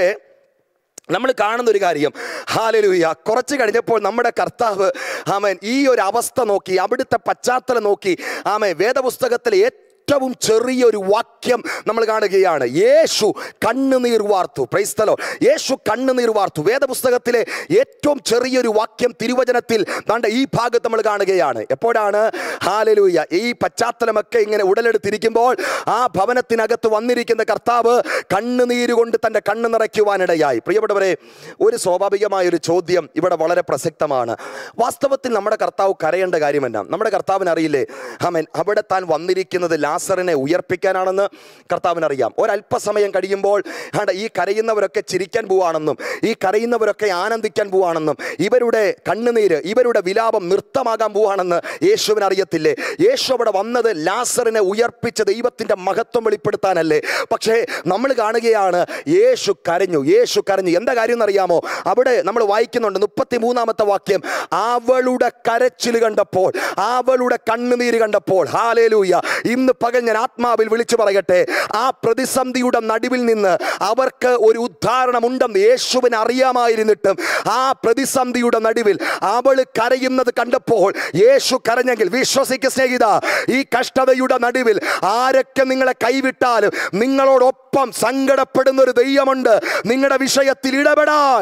നമ്മൾ കാണുന്ന ഒരു കാര്യം ഹാലലൂയ കുറച്ച് കഴിഞ്ഞപ്പോൾ നമ്മുടെ കർത്താവ് ആമേൻ ഈ ഒരു അവസ്ഥ നോക്കി അവിടുത്തെ പശ്ചാത്തലം നോക്കി ആമേ വേദപുസ്തകത്തിലെ ഏറ്റവും ചെറിയൊരു വാക്യം നമ്മൾ കാണുകയാണ് യേശു കണ്ണുനീർ വാർത്തു പ്രൈസ്തലോ യേശു കണ്ണുനീർ വാർത്തു വേദപുസ്തകത്തിലെ ഏറ്റവും ചെറിയൊരു വാക്യം തിരുവചനത്തിൽ ദാണ്ട ഈ ഭാഗത്ത് നമ്മൾ കാണുകയാണ് എപ്പോഴാണ് ഹാലലൂയ ഈ പശ്ചാത്തലമൊക്കെ ഇങ്ങനെ ഉടലെടുത്തിരിക്കുമ്പോൾ ആ ഭവനത്തിനകത്ത് വന്നിരിക്കുന്ന കർത്താവ് കണ്ണുനീര് കൊണ്ട് തൻ്റെ കണ്ണ് നിറയ്ക്കുവാനിടയായി പ്രിയപ്പെട്ടവരെ ഒരു സ്വാഭാവികമായ ഒരു ചോദ്യം ഇവിടെ വളരെ പ്രസക്തമാണ് വാസ്തവത്തിൽ നമ്മുടെ കർത്താവ് കരയേണ്ട കാര്യം എന്നാ നമ്മുടെ കർത്താവിന് അറിയില്ലേ ആമേൻ അവിടെ താൻ വന്നിരിക്കുന്നത് ലാസറിനെ ഉയർപ്പിക്കാനാണെന്ന് കർത്താവിനറിയാം ഒരല്പസമയം കഴിയുമ്പോൾ ആണ്ട ഈ കരയുന്നവരൊക്കെ ചിരിക്കാൻ പോവാണെന്നും ഈ കരയുന്നവരൊക്കെ ആനന്ദിക്കാൻ പോവാണെന്നും ഇവരുടെ കണ്ണുനീര് ഇവരുടെ വിലാപം നൃത്തമാകാൻ പോവാണെന്ന് യേശുവിന് അറിയത്തില്ലേ യേശു അവിടെ വന്നത് ലാസറിനെ ഉയർപ്പിച്ച ദൈവത്തിൻ്റെ മഹത്വം വെളിപ്പെടുത്താനല്ലേ പക്ഷേ നമ്മൾ കാണുകയാണ് യേശു കരഞ്ഞു യേശു കരഞ്ഞു എന്താ കാര്യം എന്നറിയാമോ അവിടെ നമ്മൾ വായിക്കുന്നുണ്ട് മുപ്പത്തി മൂന്നാമത്തെ വാക്യം അവളുടെ കരച്ചിൽ കണ്ടപ്പോൾ അവളുടെ കണ്ണുനീര് കണ്ടപ്പോൾ ഹാലേലൂയ ഇന്ന് പകൽ ഞാൻ ആത്മാവിൽ വിളിച്ചു പറയട്ടെ ആ പ്രതിസന്ധിയുടെ നടുവിൽ നിന്ന് അവർക്ക് ഒരു ഉദ്ധാരണമുണ്ടെന്ന് യേശുവിന് അറിയാമായിരുന്നിട്ടും ആ പ്രതിസന്ധിയുടെ നടുവിൽ അവൾ കരയുന്നത് കണ്ടപ്പോൾ യേശു കരഞ്ഞെങ്കിൽ വിശ്വസിക്ക സ്നേഹിത ഈ കഷ്ടതയുടെ നടുവിൽ ആരൊക്കെ നിങ്ങളെ കൈവിട്ടാലും നിങ്ങളോടൊപ്പം സങ്കടപ്പെടുന്ന ഒരു ദൈവമുണ്ട് നിങ്ങളുടെ വിഷയത്തിൽ ഇടപെടാൻ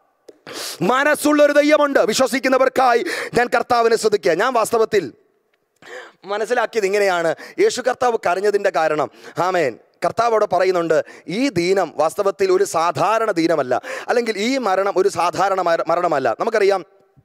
മനസ്സുള്ള ഒരു ദൈവമുണ്ട് വിശ്വസിക്കുന്നവർക്കായി ഞാൻ കർത്താവിനെ ശ്രദ്ധിക്കുക ഞാൻ വാസ്തവത്തിൽ മനസ്സിലാക്കിയത് ഇങ്ങനെയാണ് യേശു കർത്താവ് കരഞ്ഞതിൻ്റെ കാരണം ആമേൻ കർത്താവ് അവിടെ പറയുന്നുണ്ട് ഈ ദീനം വാസ്തവത്തിൽ ഒരു സാധാരണ ദീനമല്ല അല്ലെങ്കിൽ ഈ മരണം ഒരു സാധാരണ മര- മരണമല്ല നമുക്കറിയാം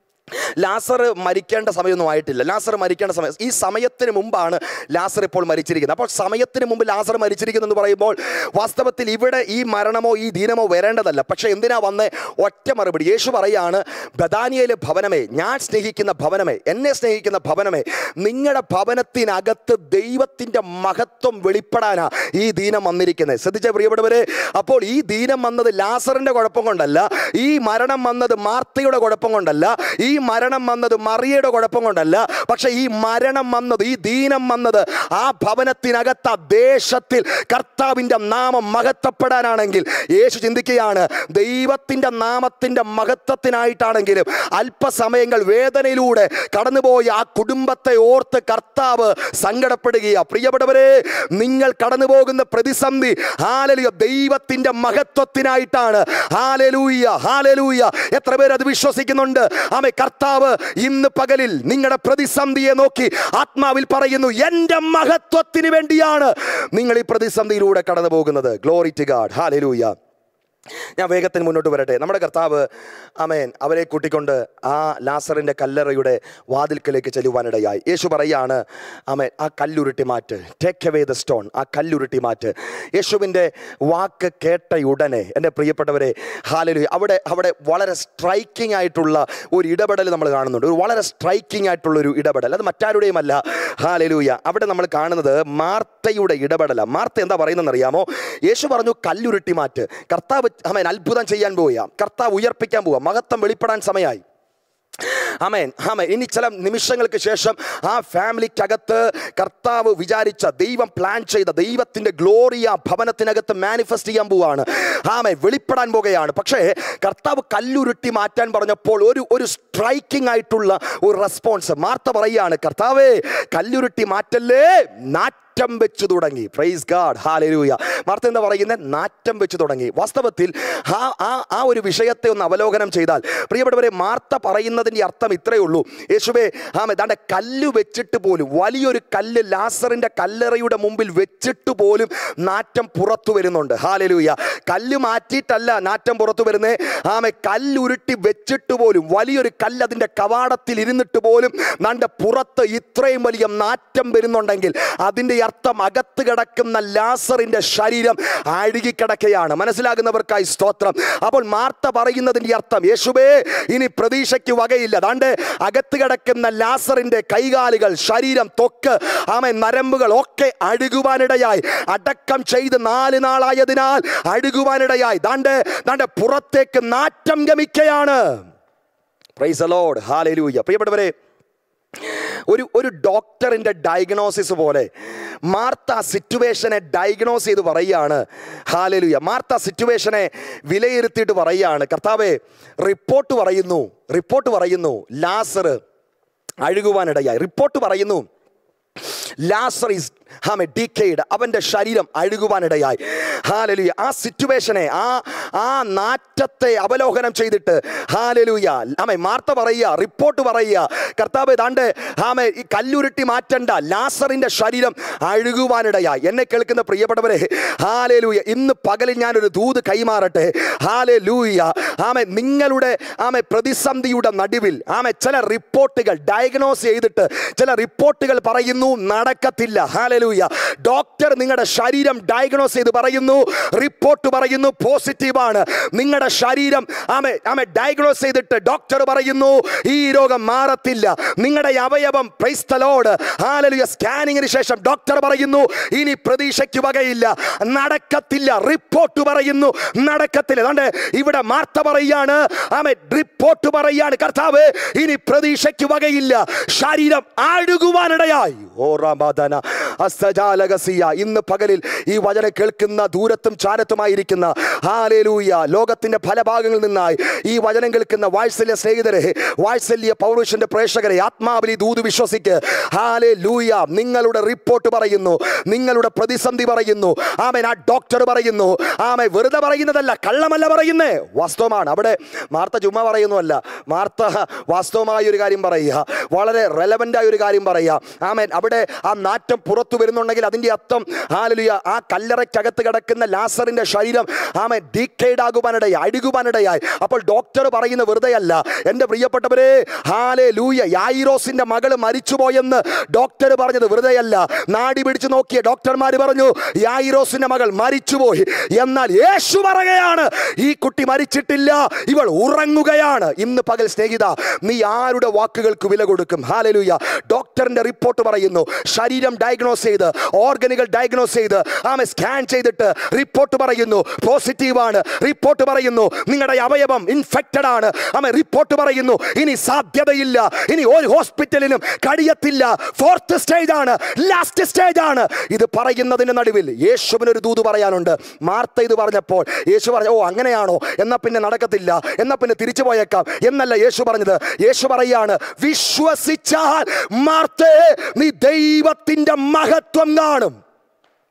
ലാസർ മരിക്കേണ്ട സമയമൊന്നും ആയിട്ടില്ല ലാസർ മരിക്കേണ്ട സമയം ഈ സമയത്തിന് മുമ്പാണ് ലാസർ ഇപ്പോൾ മരിച്ചിരിക്കുന്നത് അപ്പോൾ സമയത്തിന് മുമ്പ് ലാസർ മരിച്ചിരിക്കുന്നു എന്ന് പറയുമ്പോൾ വാസ്തവത്തിൽ ഇവിടെ ഈ മരണമോ ഈ ദീനമോ വരേണ്ടതല്ല പക്ഷേ എന്തിനാ വന്ന് ഒറ്റ മറുപടി യേശു പറയാണ് ബദാനിയയിലെ ഭവനമേ ഞാൻ സ്നേഹിക്കുന്ന ഭവനമേ എന്നെ സ്നേഹിക്കുന്ന ഭവനമേ നിങ്ങളുടെ ഭവനത്തിനകത്ത് ദൈവത്തിൻ്റെ മഹത്വം വെളിപ്പെടാനാ ഈ ദീനം വന്നിരിക്കുന്നത് ശ്രദ്ധിച്ച പ്രിയപ്പെട്ടവരെ അപ്പോൾ ഈ ദീനം വന്നത് ലാസറിൻ്റെ കുഴപ്പം കൊണ്ടല്ല ഈ മരണം വന്നത് മാർത്തയുടെ കുഴപ്പം കൊണ്ടല്ല ഈ മരണം വന്നത് മറിയയുടെ കുഴപ്പം കൊണ്ടല്ല പക്ഷെ ഈ മരണം വന്നത് ഈ ദീനം വന്നത് ആ ഭവനത്തിനകത്ത് ആ ദേശത്തിൽ കർത്താവിൻ്റെ നാമം മഹത്വപ്പെടാനാണെങ്കിൽ യേശു ചിന്തിക്കുകയാണ് ദൈവത്തിൻ്റെ നാമത്തിൻ്റെ മഹത്വത്തിനായിട്ടാണെങ്കിലും അല്പസമയങ്ങൾ വേദനയിലൂടെ കടന്നുപോയ ആ കുടുംബത്തെ ഓർത്ത് കർത്താവ് സങ്കടപ്പെടുകയാ പ്രിയപ്പെട്ടവരെ നിങ്ങൾ കടന്നു പോകുന്ന പ്രതിസന്ധി ഹാലലുയ ദൈവത്തിൻ്റെ മഹത്വത്തിനായിട്ടാണ് ഹാലലൂയ ഹാലലൂയ എത്ര പേര് അത് വിശ്വസിക്കുന്നുണ്ട് ആമേ കർത്താവ് ഇന്ന് പകലിൽ നിങ്ങളുടെ പ്രതിസന്ധിയെ നോക്കി ആത്മാവിൽ പറയുന്നു എൻ്റെ മഹത്വത്തിന് വേണ്ടിയാണ് നിങ്ങൾ ഈ പ്രതിസന്ധിയിലൂടെ കടന്നു പോകുന്നത് ഗ്ലോറി ടു ഗാഡ് ഹാലലൂയ ഞാൻ വേഗത്തിന് മുന്നോട്ട് വരട്ടെ നമ്മുടെ കർത്താവ് അമേൻ അവരെ കൂട്ടിക്കൊണ്ട് ആ ലാസറിൻ്റെ കല്ലറയുടെ വാതിൽക്കലേക്ക് ചെല്ലുവാനിടയായി യേശു പറയാണ് അമേൻ ആ കല്ലുരുട്ടി മാറ്റ് ടേക്ക് അവേ ദ സ്റ്റോൺ ആ കല്ലുരുട്ടി മാറ്റ് യേശുവിൻ്റെ വാക്ക് കേട്ട ഉടനെ എൻ്റെ പ്രിയപ്പെട്ടവരെ ഹാലലു അവിടെ അവിടെ വളരെ സ്ട്രൈക്കിംഗ് ആയിട്ടുള്ള ഒരു ഇടപെടൽ നമ്മൾ കാണുന്നുണ്ട് ഒരു വളരെ സ്ട്രൈക്കിംഗ് ആയിട്ടുള്ള ഒരു ഇടപെടൽ അത് മറ്റാരുടെയുമല്ല ഹാലലൂയ അവിടെ നമ്മൾ കാണുന്നത് മാർത്തയുടെ ഇടപെടലാണ് മാർത്ത എന്താ പറയുന്നതെന്ന് അറിയാമോ യേശു പറഞ്ഞു കല്ലുരുട്ടി മാറ്റ് കർത്താവ് അമേൻ അത്ഭുതം ചെയ്യാൻ പോവുക കർത്താവ് ഉയർപ്പിക്കാൻ പോവുക മഹത്വം വെളിപ്പെടാൻ സമയമായി ആമേൻ ആമേൻ ഇനി ചില നിമിഷങ്ങൾക്ക് ശേഷം ആ ഫാമിലിക്കകത്ത് കർത്താവ് വിചാരിച്ച ദൈവം പ്ലാൻ ചെയ്ത ദൈവത്തിൻ്റെ ഗ്ലോറി ആ ഭവനത്തിനകത്ത് മാനിഫെസ്റ്റ് ചെയ്യാൻ പോവുകയാണ് ആമേൻ വെളിപ്പെടാൻ പോകുകയാണ് പക്ഷേ കർത്താവ് കല്ലുരുട്ടി മാറ്റാൻ പറഞ്ഞപ്പോൾ ഒരു ഒരു സ്ട്രൈക്കിംഗ് ആയിട്ടുള്ള ഒരു റെസ്പോൺസ് മാർത്ത പറയുകയാണ് കർത്താവേ കല്ലുരുട്ടി മാറ്റല്ലേ നാറ്റം വെച്ച് തുടങ്ങി പ്രൈസ് ഗാഡ് ഹാലരൂയ മാർത്ത എന്താ പറയുന്നത് നാറ്റം വെച്ച് തുടങ്ങി വാസ്തവത്തിൽ ആ ആ ആ ഒരു വിഷയത്തെ ഒന്ന് അവലോകനം ചെയ്താൽ പ്രിയപ്പെട്ടവരെ മാർത്ത പറയുന്നതിൻ്റെ അർത്ഥം ഇത്രയേ ഉള്ളൂ യേശുവേ ആമേ ദാണ്ടെ കല്ല് വെച്ചിട്ട് പോലും വലിയൊരു കല്ല് ലാസറിൻ്റെ കല്ലറയുടെ മുമ്പിൽ വെച്ചിട്ട് പോലും നാറ്റം പുറത്തു വരുന്നുണ്ട് ഹാലലൂയ കല്ല് മാറ്റിയിട്ടല്ല നാറ്റം പുറത്തു വരുന്നേ ആമെ കല്ലുരുട്ടി വെച്ചിട്ട് പോലും വലിയൊരു കല്ല് അതിൻ്റെ കവാടത്തിൽ ഇരുന്നിട്ട് പോലും നാണ്ട പുറത്ത് ഇത്രയും വലിയ നാറ്റം വരുന്നുണ്ടെങ്കിൽ അതിൻ്റെ അർത്ഥം അകത്ത് കിടക്കുന്ന ലാസറിൻ്റെ ശരീരം അഴുകിക്കിടക്കുകയാണ് മനസ്സിലാകുന്നവർക്കായി സ്തോത്രം അപ്പോൾ മാർത്ത പറയുന്നതിൻ്റെ അർത്ഥം യേശുവേ ഇനി പ്രതീക്ഷയ്ക്ക് വകയില്ല ദാണ്ട് അകത്ത് കിടക്കുന്ന ലാസറിൻ്റെ കൈകാലുകൾ ശരീരം തൊക്ക് ആമെ നരമ്പുകൾ ഒക്കെ അഴുകുവാനിടയായി അടക്കം ചെയ്ത് നാല് നാളായതിനാൽ അഴുകുവാനിടയായി ദാണ്ട് ദാണ്ട് പുറത്തേക്ക് നാറ്റം ഗമിക്കയാണ് പ്രൈസ് ലോഡ് ഹാലലൂയ പ്രിയപ്പെട്ടവരെ ഒരു ഒരു ഡോക്ടറിൻ്റെ ഡയഗ്നോസിസ് പോലെ മാർത്ത ആ സിറ്റുവേഷനെ ഡയഗ്നോസ് ചെയ്ത് പറയുകയാണ് ഹാലലുയ മാർത്ത സിറ്റുവേഷനെ വിലയിരുത്തിയിട്ട് പറയുകയാണ് കർത്താവെ റിപ്പോർട്ട് പറയുന്നു റിപ്പോർട്ട് പറയുന്നു ലാസർ അഴുകുവാനിടയായി റിപ്പോർട്ട് പറയുന്നു ലാസർ ഈസ് ഹാമെ ഡീക്കേഡ് അവൻ്റെ ശരീരം അഴുകുവാനിടയായി ഹാലലുയ ആ സിറ്റുവേഷനെ ആ ആ നാറ്റത്തെ അവലോകനം ചെയ്തിട്ട് ഹാലലുയ ആമെ മാർത്ത പറയുക റിപ്പോർട്ട് പറയുക കർത്താവ് ദാണ്ട് ആമെ ഈ കല്ലുരുട്ടി മാറ്റണ്ട ലാസറിൻ്റെ ശരീരം അഴുകുവാനിടയായി എന്നെ കേൾക്കുന്ന പ്രിയപ്പെട്ടവരെ ഹാലലൂയ ഇന്ന് പകലിൽ ഞാനൊരു ദൂത് കൈമാറട്ടെ ഹാലലൂയ ആമെ നിങ്ങളുടെ ആമെ പ്രതിസന്ധിയുടെ നടുവിൽ ആമെ ചില റിപ്പോർട്ടുകൾ ഡയഗ്നോസ് ചെയ്തിട്ട് ചില റിപ്പോർട്ടുകൾ പറയുന്നു നടക്കത്തില്ല ഹാലലൂയ ഡോക്ടർ നിങ്ങളുടെ ശരീരം ഡയഗ്നോസ് ചെയ്ത് പറയുന്നു റിപ്പോർട്ട് പറയുന്നു പോസിറ്റീവാണ് നിങ്ങളുടെ ശരീരം ആമെ ആമെ ഡയഗ്നോസ് ചെയ്തിട്ട് ഡോക്ടർ പറയുന്നു ഈ രോഗം മാറത്തില്ല നിങ്ങളുടെ അവയവം പ്രൈസ്തലോട് ഹാലലുയ സ്കാനിങ്ങിന് ശേഷം ഡോക്ടർ പറയുന്നു ഇനി പ്രതീക്ഷയ്ക്ക് വകയില്ല നടക്കത്തില്ല റിപ്പോർട്ട് പറയുന്നു നടക്കത്തില്ല അതുകൊണ്ട് ഇവിടെ മാർത്ത പറയാണ് ആമെ റിപ്പോർട്ട് പറയാണ് കർത്താവ് ഇനി പ്രതീക്ഷയ്ക്ക് വകയില്ല ശരീരം ആഴുകുവാനിടയായി ഓ റാമാദാന അസ്തജാലകസിയ ഇന്ന് പകലിൽ ഈ വചനം കേൾക്കുന്ന ദൂരത്തും ചാരത്തുമായിരിക്കുന്ന ഹാലേലൂയ ലോകത്തിന്റെ പല ഭാഗങ്ങളിൽ നിന്നായി ഈ വചനം കേൾക്കുന്ന വാത്സല്യ സ്നേഹിതരെ വാത്സല്യ പൗരുഷന്റെ പ്രേക്ഷകരെ ആത്മാവിലി ദൂത് വിശ്വസിക്ക് ഹാലേ ലൂയ നിങ്ങളുടെ റിപ്പോർട്ട് പറയുന്നു നിങ്ങളുടെ പ്രതിസന്ധി പറയുന്നു ആമൻ ആ ഡോക്ടർ പറയുന്നു ആമെ വെറുതെ പറയുന്നതല്ല കള്ളമല്ല പറയുന്നേ വാസ്തവമാണ് അവിടെ മാർത്ത ചുമ്മാ പറയുന്നതല്ല മാർത്ത വാസ്തവമായ ഒരു കാര്യം പറയുക വളരെ റെലവൻ്റ് ആയ ഒരു കാര്യം പറയുക ആമേൻ അവിടെ ആ നാറ്റം പുറത്തു വരുന്നുണ്ടെങ്കിൽ അതിൻ്റെ അർത്ഥം ഹാലലുയ ആ കല്ലറയ്ക്കകത്ത് കിടക്കുന്ന ലാസറിൻ്റെ ശരീരം ആമേൻ ഡീക്കേഡ് ആകുവാനിടയായി അഴുകുവാനിടയായി അപ്പോൾ ഡോക്ടർ പറയുന്ന വെറുതെയല്ല എൻ്റെ പ്രിയപ്പെട്ടവരെ ഹാലെ ലൂയ യായിറോസിൻ്റെ മകള് മരിച്ചുപോയെന്ന് ഡോക്ടർ പറഞ്ഞത് വെറുതെയല്ല നാടി പിടിച്ചു നോക്കിയ ഡോക്ടർമാർ പറഞ്ഞു യായിറോസിൻ്റെ മകൾ മരിച്ചുപോയി എന്നാൽ യേശു പറയുകയാണ് ഈ കുട്ടി മരിച്ചിട്ടില്ല ഇവൾ ഉറങ്ങുകയാണ് ഇന്ന് പകൽ സ്നേഹിത നീ ആരുടെ വാക്കുകൾക്ക് വില കൊടുക്കും ഹാലലൂയ ഡോക്ടറിന്റെ റിപ്പോർട്ട് പറയുന്നു ശരീരം ഡയഗ്നോസ് ചെയ്ത് ഓർഗനുകൾ ഡയഗ്നോസ് ചെയ്ത് ആമെ സ്കാൻ ചെയ്തിട്ട് റിപ്പോർട്ട് പറയുന്നു പോസിറ്റീവാണ് റിപ്പോർട്ട് പറയുന്നു നിങ്ങളുടെ അവയവം ഇൻഫെക്റ്റഡ് ആണ് ആമെ റിപ്പോർട്ട് പറയുന്നു ഇനി സാധ്യതയില്ല ഇനി ഒരു ഹോസ്പിറ്റലിലും കഴിയത്തില്ല ഫോർത്ത് സ്റ്റേജ് ആണ് ലാസ്റ്റ് സ്റ്റേജ് ആണ് ഇത് പറയുന്നതിന് നടുവിൽ യേശുവിനൊരു ദൂത് പറയാനുണ്ട് മാർത്ത ഇത് പറഞ്ഞപ്പോൾ യേശു പറഞ്ഞു ഓ അങ്ങനെയാണോ എന്നാ പിന്നെ നടക്കത്തില്ല എന്നാ പിന്നെ തിരിച്ചു പോയേക്കാം എന്നല്ല യേശു പറഞ്ഞത് യേശു പറയാണ് വിശ്വസിച്ചാൽ മാർത്തേ നീ ദൈവത്തിന്റെ മഹത്വം കാണും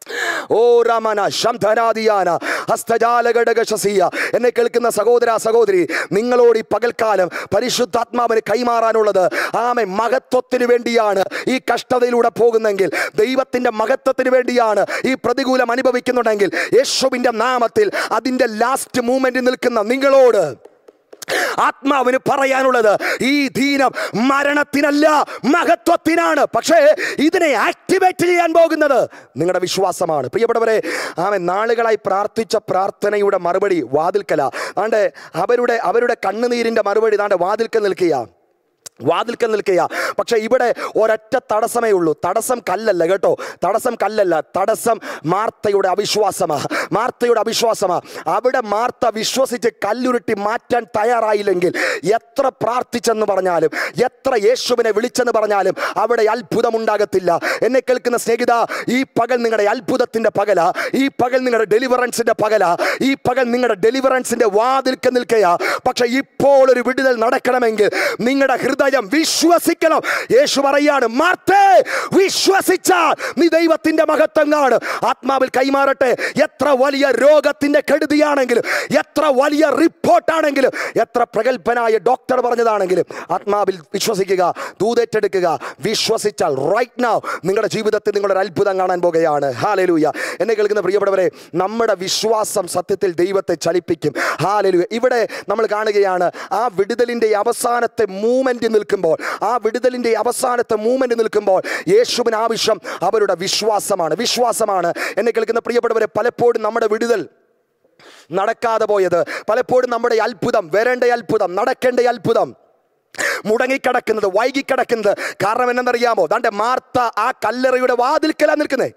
ഓ രാമന ശംധനാദിയാന ഹസ്തജാലഘടകശസിയ എന്നെ കേൾക്കുന്ന സഹോദര സഹോദരി നിങ്ങളോട് ഈ പകൽക്കാലം പരിശുദ്ധാത്മാവിന് കൈമാറാനുള്ളത് ആമെ മഹത്വത്തിന് വേണ്ടിയാണ് ഈ കഷ്ടതയിലൂടെ പോകുന്നെങ്കിൽ ദൈവത്തിന്റെ മഹത്വത്തിന് വേണ്ടിയാണ് ഈ പ്രതികൂലം അനുഭവിക്കുന്നുണ്ടെങ്കിൽ യേശുവിന്റെ നാമത്തിൽ അതിന്റെ ലാസ്റ്റ് മൂമെന്റ് നിൽക്കുന്ന നിങ്ങളോട് ആത്മാവിന് പറയാനുള്ളത് ഈ ദീനം മരണത്തിനല്ല മഹത്വത്തിനാണ് പക്ഷേ ഇതിനെ ആക്ടിവേറ്റ് ചെയ്യാൻ പോകുന്നത് നിങ്ങളുടെ വിശ്വാസമാണ് പ്രിയപ്പെട്ടവരെ ആമൻ നാളുകളായി പ്രാർത്ഥിച്ച പ്രാർത്ഥനയുടെ മറുപടി വാതിൽക്കല ആണ്ട് അവരുടെ അവരുടെ കണ്ണുനീരിന്റെ മറുപടി താണ്ട് വാതിൽക്കൽ നിൽക്കുക വാതിൽക്കൽ നിൽക്കുക പക്ഷെ ഇവിടെ ഒരൊറ്റ തടസ്സമേ ഉള്ളൂ തടസ്സം കല്ലല്ല കേട്ടോ തടസ്സം കല്ലല്ല തടസ്സം മാർത്തയുടെ അവിശ്വാസമാ മാർത്തയുടെ അവിശ്വാസമാ അവിടെ മാർത്ത വിശ്വസിച്ച് കല്ലുരുട്ടി മാറ്റാൻ തയ്യാറായില്ലെങ്കിൽ എത്ര പ്രാർത്ഥിച്ചെന്ന് പറഞ്ഞാലും എത്ര യേശുവിനെ വിളിച്ചെന്ന് പറഞ്ഞാലും അവിടെ അത്ഭുതം ഉണ്ടാകത്തില്ല എന്നെ കേൾക്കുന്ന സ്നേഹിത ഈ പകൽ നിങ്ങളുടെ അത്ഭുതത്തിന്റെ പകല ഈ പകൽ നിങ്ങളുടെ ഡെലിവറൻസിന്റെ പകല ഈ പകൽ നിങ്ങളുടെ ഡെലിവറൻസിന്റെ വാതിൽക്ക് നിൽക്കുക പക്ഷെ ഇപ്പോൾ ഒരു വിടുതൽ നടക്കണമെങ്കിൽ നിങ്ങളുടെ ഹൃദയം വിശ്വസിക്കണം യേശു പറയാണ് മാർത്തേ വിശ്വസിച്ചാൽ നീ ദൈവത്തിന്റെ മഹത്വം കാണും ആത്മാവിൽ കൈമാറട്ടെ എത്ര വലിയ രോഗത്തിന്റെ കെടുതിയാണെങ്കിലും എത്ര വലിയ റിപ്പോർട്ടാണെങ്കിലും എത്ര പ്രഗത്ഭനായ ഡോക്ടർ പറഞ്ഞതാണെങ്കിലും ആത്മാവിൽ വിശ്വസിക്കുക ദൂതേറ്റെടുക്കുക വിശ്വസിച്ചാൽ റൈറ്റ് നാവ് നിങ്ങളുടെ ജീവിതത്തിൽ നിങ്ങളൊരു അത്ഭുതം കാണാൻ പോകുകയാണ് ഹാലലൂയ എന്നെ കേൾക്കുന്ന പ്രിയപ്പെട്ടവരെ നമ്മുടെ വിശ്വാസം സത്യത്തിൽ ദൈവത്തെ ചലിപ്പിക്കും ഹാലലൂയ ഇവിടെ നമ്മൾ കാണുകയാണ് ആ വിടുതലിന്റെ അവസാനത്തെ മൂമെന്റ് നിൽക്കുമ്പോൾ ആ വിടുതലിന്റെ അവസാനത്തെ മൂമെന്റ് നിൽക്കുമ്പോൾ യേശുവിന് ആവശ്യം അവരുടെ വിശ്വാസമാണ് വിശ്വാസമാണ് എന്നെ കേൾക്കുന്ന പ്രിയപ്പെട്ടവരെ പലപ്പോഴും നമ്മുടെ വിടുതൽ നടക്കാതെ പോയത് പലപ്പോഴും നമ്മുടെ അത്ഭുതം വരേണ്ട അത്ഭുതം നടക്കേണ്ട അത്ഭുതം മുടങ്ങിക്കിടക്കുന്നത് വൈകിക്കിടക്കുന്നത് കാരണം എന്നറിയാമോ ദാണ്ടെ മാർത്ത ആ കല്ലറയുടെ വാതിൽക്കലാ നിൽക്കുന്നേ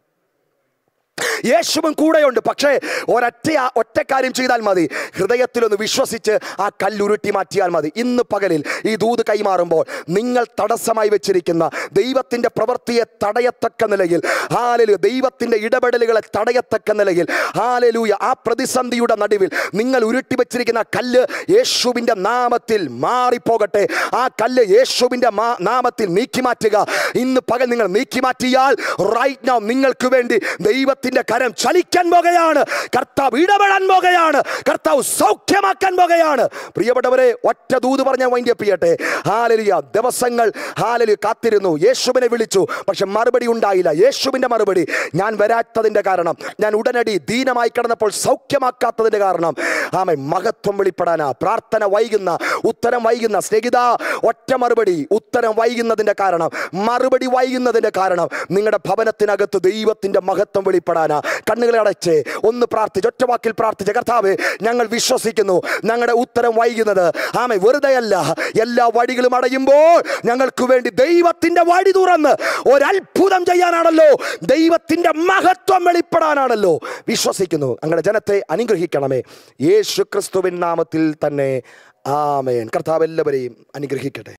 യേശുവും കൂടെയുണ്ട് പക്ഷേ ഒരൊറ്റ ഒറ്റ കാര്യം ചെയ്താൽ മതി ഹൃദയത്തിലൊന്ന് വിശ്വസിച്ച് ആ കല്ലുരുട്ടി മാറ്റിയാൽ മതി ഇന്ന് പകലിൽ ഈ ദൂത് കൈമാറുമ്പോൾ നിങ്ങൾ തടസ്സമായി വെച്ചിരിക്കുന്ന ദൈവത്തിൻ്റെ പ്രവൃത്തിയെ തടയത്തക്ക നിലയിൽ ഹാലലു ദൈവത്തിൻ്റെ ഇടപെടലുകളെ തടയത്തക്ക നിലയിൽ ഹാലലൂയ ആ പ്രതിസന്ധിയുടെ നടുവിൽ നിങ്ങൾ ഉരുട്ടി വെച്ചിരിക്കുന്ന കല്ല് യേശുവിൻ്റെ നാമത്തിൽ മാറിപ്പോകട്ടെ ആ കല്ല് യേശുവിൻ്റെ മാ- നാമത്തിൽ നീക്കി മാറ്റുക ഇന്ന് പകൽ നിങ്ങൾ നീക്കി മാറ്റിയാൽ റൈറ്റ് നൗ നിങ്ങൾക്ക് വേണ്ടി ദൈവത്തിന്റെ കരം ചലിക്കാൻ പോകുകയാണ് കർത്താവ് ഇടപെടാൻ പോകുകയാണ് കർത്താവ് സൗഖ്യമാക്കാൻ പോകുകയാണ് പ്രിയപ്പെട്ടവരെ ഒറ്റ ദൂത് പറഞ്ഞ വൈൻഡപ്പ് ചെയ്യട്ടെ ഹാലലിയ ദിവസങ്ങൾ ഹാലലി കാത്തിരുന്നു യേശുവിനെ വിളിച്ചു പക്ഷെ മറുപടി ഉണ്ടായില്ല യേശുവിന്റെ മറുപടി ഞാൻ വരാത്തതിന്റെ കാരണം ഞാൻ ഉടനടി ദീനമായി കിടന്നപ്പോൾ സൗഖ്യമാക്കാത്തതിന്റെ കാരണം ആമെ മഹത്വം വെളിപ്പെടാനാ പ്രാർത്ഥന വൈകുന്ന ഉത്തരം വൈകുന്ന സ്നേഹിത ഒറ്റ മറുപടി ഉത്തരം വൈകുന്നതിന്റെ കാരണം മറുപടി വൈകുന്നതിന്റെ കാരണം നിങ്ങളുടെ ഭവനത്തിനകത്ത് ദൈവത്തിന്റെ മഹത്വം വെളിപ്പെടാനാ കണ്ണുകളെ അടച്ച് ഒന്ന് പ്രാർത്ഥിച്ച് ഒറ്റ വാക്കിൽ പ്രാർത്ഥിച്ച് കർത്താവ് ഞങ്ങൾ വിശ്വസിക്കുന്നു ഞങ്ങളുടെ ഉത്തരം വൈകുന്നത് ആമെ വെറുതെയല്ല എല്ലാ വഴികളും അടയുമ്പോൾ ഞങ്ങൾക്ക് വേണ്ടി ദൈവത്തിന്റെ വഴി തുറന്ന് ഒരത്ഭുതം ചെയ്യാനാണല്ലോ ദൈവത്തിന്റെ മഹത്വം വെളിപ്പെടാനാണല്ലോ വിശ്വസിക്കുന്നു ഞങ്ങളുടെ ജനത്തെ അനുഗ്രഹിക്കണമേ യേശു ക്രിസ്തുവിൻ നാമത്തിൽ തന്നെ ആമേൻ കർത്താവ് എല്ലാവരെയും അനുഗ്രഹിക്കട്ടെ